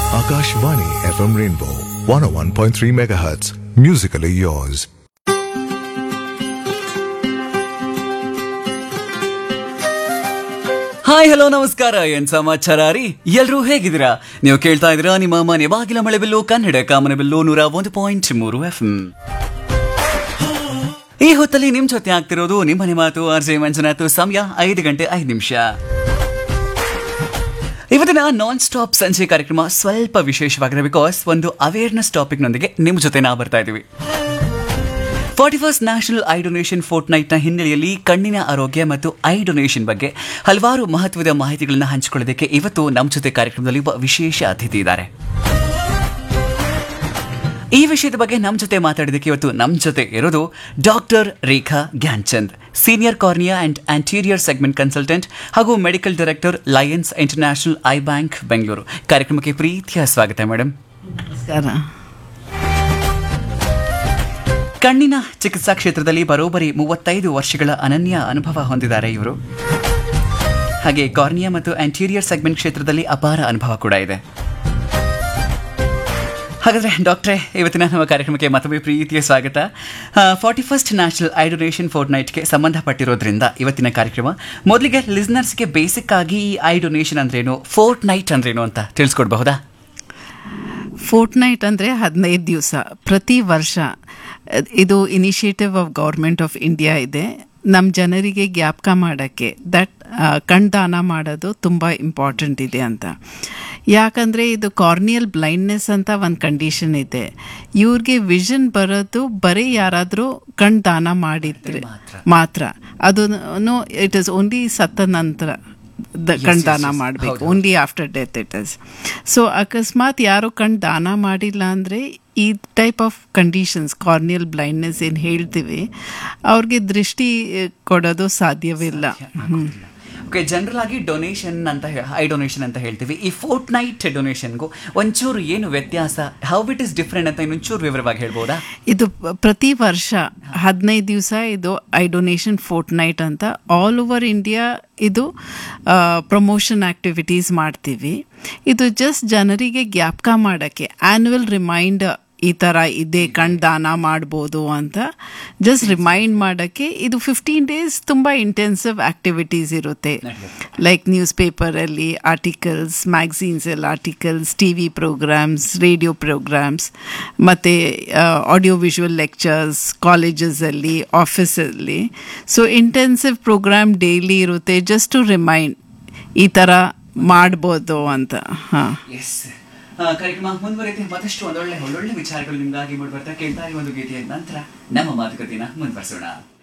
Akashvani FM Rainbow 101.3 MHz. Musically yours. Hi hello ನಮಸ್ಕಾರ ಏನ್ ಸಮಾಚಾರ ರೀ ಎಲ್ರೂ ಹೇಗಿದ್ದೀರಾ ನೀವು ಕೇಳ್ತಾ ಇದ್ದೀರಾ ನಿಮ್ಮ ಮನೆ ಬಾಗಿಲ ಮಳೆ ಬಿಲ್ಲು ಕನ್ನಡ ಕಾಮನ ಬಿಲ್ಲು ನೂರ ಒಂದು ಪಾಯಿಂಟ್ ಮೂರು ಎಫ್ ಈ ಹೊತ್ತಲ್ಲಿ ನಿಮ್ ಜೊತೆ ಆಗ್ತಿರೋದು ನಿಮ್ಮನೆ ಮಾತು ಆರ್ ಜೆ ಮಂಜುನಾಥ್ ಸಮಯ ಐದು ಗಂಟೆ ಐದು ನಿಮಿಷ ಇವತ್ತಿನ ನಾನ್ ಸ್ಟಾಪ್ ಸಂಜೆ ಕಾರ್ಯಕ್ರಮ ಸ್ವಲ್ಪ ವಿಶೇಷವಾಗಿದೆ ಬಿಕಾಸ್ ಒಂದು ಅವೇರ್ನೆಸ್ ಟಾಪಿಕ್ ನೊಂದಿಗೆ ನಿಮ್ಮ ಜೊತೆ ನಾವು ಬರ್ತಾ ಇದೀವಿ forty first national eye donation ಫೋರ್ಟ್ ನೈಟ್ನ ಹಿನ್ನೆಲೆಯಲ್ಲಿ ಕಣ್ಣಿನ ಆರೋಗ್ಯ ಮತ್ತು ಐ ಡೊನೇಷನ್ ಬಗ್ಗೆ ಹಲವಾರು ಮಹತ್ವದ ಮಾಹಿತಿಗಳನ್ನು ಹಂಚಿಕೊಳ್ಳೋದಕ್ಕೆ ಇವತ್ತು ನಮ್ಮ ಜೊತೆ ಕಾರ್ಯಕ್ರಮದಲ್ಲಿ ಒಬ್ಬ ವಿಶೇಷ ಅತಿಥಿ ಇದ್ದಾರೆ ಈ ವಿಷಯದ ಬಗ್ಗೆ ನಮ್ಮ ಜೊತೆ ಮಾತಾಡೋದಕ್ಕೆ ಇವತ್ತು ನಮ್ಮ ಜೊತೆ ಇರೋದು doctor Rekha Gyanchand senior cornea and anterior segment consultant ಹಾಗೂ medical director Lions International eye bank Bengaluru ಕಾರ್ಯಕ್ರಮಕ್ಕೆ ಪ್ರೀತಿಯ ಸ್ವಾಗತ ಮೇಡಮ್ ನಮಸ್ಕಾರ ಕಣ್ಣಿನ ಚಿಕಿತ್ಸಾ ಕ್ಷೇತ್ರದಲ್ಲಿ ಬರೋಬ್ಬರಿ ಮೂವತ್ತೈದು ವರ್ಷಗಳ ಅನನ್ಯ ಅನುಭವ ಹೊಂದಿದ್ದಾರೆ ಇವರು ಹಾಗೆ ಕಾರ್ನಿಯಾ ಮತ್ತು ಆಂಟೀರಿಯರ್ ಸೆಗ್ಮೆಂಟ್ ಕ್ಷೇತ್ರದಲ್ಲಿ ಅಪಾರ ಅನುಭವ ಕೂಡ ಇದೆ ಹಾಗಾದ್ರೆ ಡಾಕ್ಟ್ರೇ ಇವತ್ತಿನ ನಮ್ಮ ಕಾರ್ಯಕ್ರಮಕ್ಕೆ ಮತ್ತೊಮ್ಮೆ ಪ್ರೀತಿಯ ಸ್ವಾಗತ forty first national eye donation ಫೋರ್ಟ್ ನೈಟ್ಗೆ ಸಂಬಂಧಪಟ್ಟಿರೋದ್ರಿಂದ ಇವತ್ತಿನ ಕಾರ್ಯಕ್ರಮ ಮೊದಲಿಗೆ ಲಿಸ್ನರ್ಸ್ಗೆ ಬೇಸಿಕ್ ಆಗಿ ಈ ಐ ಡೊನೇಷನ್ ಅಂದ್ರೇನು ಫೋರ್ಟ್ ನೈಟ್ ಅಂದ್ರೇನು ಅಂತ ತಿಳಿಸ್ಕೊಡ್ಬಹುದಾ ಫೋರ್ಟ್ ನೈಟ್ ಅಂದರೆ ಹದಿನೈದು ದಿವಸ ಪ್ರತಿ ವರ್ಷ ಅಹ್, ಇದು initiative of government of India ಇದೆ ನಮ್ಮ ಜನರಿಗೆ ಜ್ಞಾಪಕ ಮಾಡೋಕ್ಕೆ ದಟ್ ಕಣ್ದಾನ ಮಾಡೋದು ತುಂಬ ಇಂಪಾರ್ಟೆಂಟ್ ಇದೆ ಅಂತ ಯಾಕಂದರೆ ಇದು ಕಾರ್ನಿಯಲ್ ಬ್ಲೈಂಡ್ನೆಸ್ ಅಂತ ಒಂದು ಕಂಡೀಷನ್ ಇದೆ ಇವ್ರಿಗೆ ವಿಷನ್ ಬರೋದು ಬರೀ ಯಾರಾದರೂ ಕಣ್ದಾನ ಮಾಡಿದ್ರೆ ಮಾತ್ರ ಅದು ಇಟ್ ಇಸ್ ಓನ್ಲಿ ಸತ್ತ ನಂತರ ದ ಕಣ್ದಾನ yes. ಮಾಡಬೇಕು ಹೌದು. Only after death it is so ಅಕಸ್ಮಾತ್ ಯಾರು ಕಣ್ ದಾನ ಮಾಡಿಲ್ಲ ಅಂದರೆ ಈ type of conditions corneal blindness ಏನು ಹೇಳ್ತೀವಿ ಅವ್ರಿಗೆ ದೃಷ್ಟಿ ಆ, ಕೊಡೋದು ಸಾಧ್ಯವಿಲ್ಲ ಹ್ಮ್. ಓಕೆ ಜನರಲ್ ಆಗಿ ಡೊನೇಷನ್ ಅಂತ ಐ ಡೊನೇಷನ್ ಅಂತ ಹೇಳ್ತೀವಿ ಈ ಫೋರ್ಟ್ ನೈಟ್ ಡೊನೇಷನ್ಗೂ ಒಂಚೂರು ಏನು ವ್ಯತ್ಯಾಸ ಹೌ ಇಟ್ ಇಸ್ ಡಿಫ್ರೆಂಟ್ ಅಂತ ಇನ್ನೊಂಚೂರು ವಿವರವಾಗಿ ಹೇಳ್ಬೋದಾ ಇದು ಪ- ಪ್ರತಿ ವರ್ಷ ಹದಿನೈದು ದಿವಸ ಇದು ಐ ಡೊನೇಷನ್ ಫೋರ್ಟ್ ನೈಟ್ ಅಂತ ಆಲ್ ಓವರ್ ಇಂಡಿಯಾ ಇದು ಪ್ರಮೋಷನ್ ಆಕ್ಟಿವಿಟೀಸ್ ಮಾಡ್ತೀವಿ ಇದು ಜಸ್ಟ್ ಜನರಿಗೆ ಜ್ಞಾಪಕ ಮಾಡೋಕ್ಕೆ ಆ್ಯನ್ಯುವಲ್ ರಿಮೈಂಡರ್ ಈ ಥರ ಇದೆ ಕಣ್ ದಾನ ಮಾಡ್ಬೋದು ಅಂತ ಜಸ್ಟ್ ರಿಮೈಂಡ್ ಮಾಡೋಕ್ಕೆ ಇದು ಫಿಫ್ಟೀನ್ ಡೇಸ್ ತುಂಬ ಇಂಟೆನ್ಸಿವ್ ಆಕ್ಟಿವಿಟೀಸ್ ಇರುತ್ತೆ ಲೈಕ್ ನ್ಯೂಸ್ ಪೇಪರಲ್ಲಿ ಆರ್ಟಿಕಲ್ಸ್ ಮ್ಯಾಗ್ಝೀನ್ಸಲ್ಲಿ articles T V programmes radio programmes ಮತ್ತು ಆಡಿಯೋ ವಿಜುವಲ್ ಲೆಕ್ಚರ್ಸ್ ಕಾಲೇಜಸಲ್ಲಿ ಆಫೀಸಲ್ಲಿ ಸೊ ಇಂಟೆನ್ಸಿವ್ ಪ್ರೋಗ್ರಾಮ್ ಡೈಲಿ ಇರುತ್ತೆ ಜಸ್ಟ್ ಟು ರಿಮೈಂಡ್ ಈ ಥರ ಮಾಡ್ಬೋದು ಅಂತ ಹಾಂ ಎಸ್ ಕಾರ್ಯಕ್ರಮ ಮುಂದುವರಿತೆ ಮತ್ತಷ್ಟು ಒಂದೊಳ್ಳೆ ಒಳ್ಳೊಳ್ಳೆ ವಿಚಾರಗಳು ನಿಮ್ಗಾಗಿ ಮೂಡಿ ಬರ್ತಾ ಕೇಳ್ತಾ ಈ ಒಂದು ಗೀತೆಯ ನಂತರ ನಮ್ಮ ಮಾತುಕತೆನ ಮುಂದುವರಿಸೋಣ